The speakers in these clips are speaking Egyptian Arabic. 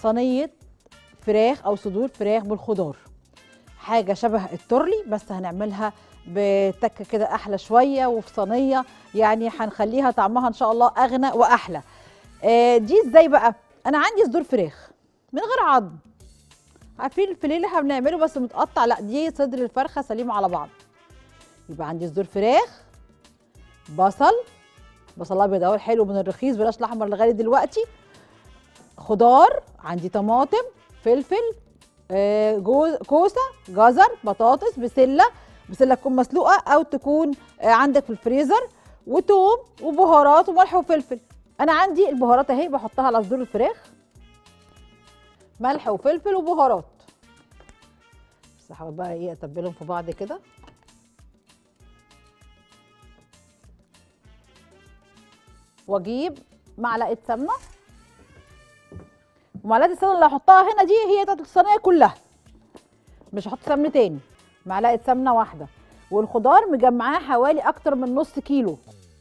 صينيه فراخ او صدور فراخ بالخضار حاجه شبه التورلي بس هنعملها بتكه كده احلى شويه وفي صينيه يعني هنخليها طعمها ان شاء الله اغنى واحلى آه دي ازاي بقى انا عندي صدور فراخ من غير عظم عارفين الفيليه اللي احنا بنعمله بس متقطع لا دي صدر الفرخه سليمه على بعض يبقى عندي صدور فراخ بصل بصل ابيض اهو الحلو من الرخيص بلاش الاحمر لغايه دلوقتي خضار عندي طماطم فلفل آه، جوز كوسه جزر بطاطس بسله بسله تكون مسلوقه او تكون آه، عندك في الفريزر وتوم وبهارات وملح وفلفل انا عندي البهارات اهي بحطها على صدور الفراخ ملح وفلفل وبهارات بس هحاول بقى ايه اتبلهم في بعض كده واجيب معلقه سمنه ومعلقه السمنه اللي هحطها هنا دي هي بتاعت الصينيه كلها مش هحط سمنه تاني معلقه سمنه واحده والخضار مجمعاه حوالي اكتر من نص كيلو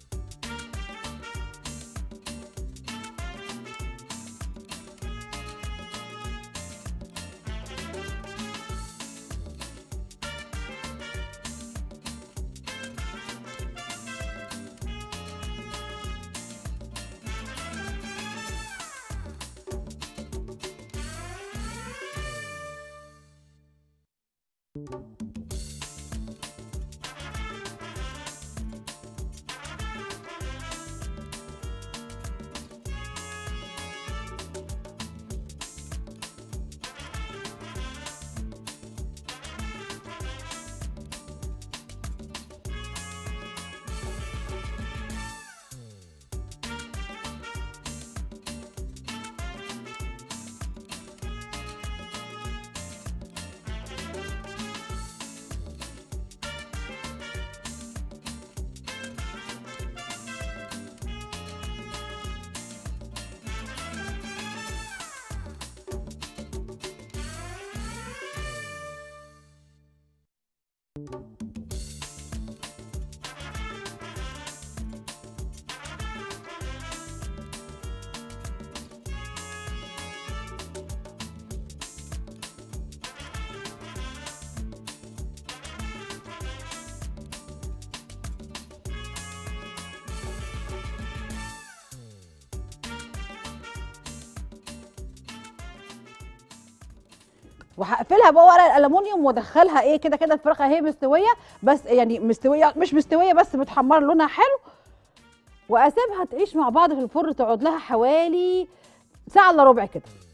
وهقفلها بقى ورق الالومنيوم وادخلها ايه كده كده الفراخ اهي مستويه بس يعني مستويه مش مستويه بس متحمره لونها حلو واسيبها تعيش مع بعض في الفرن تقعد لها حوالي ساعه الا ربع كده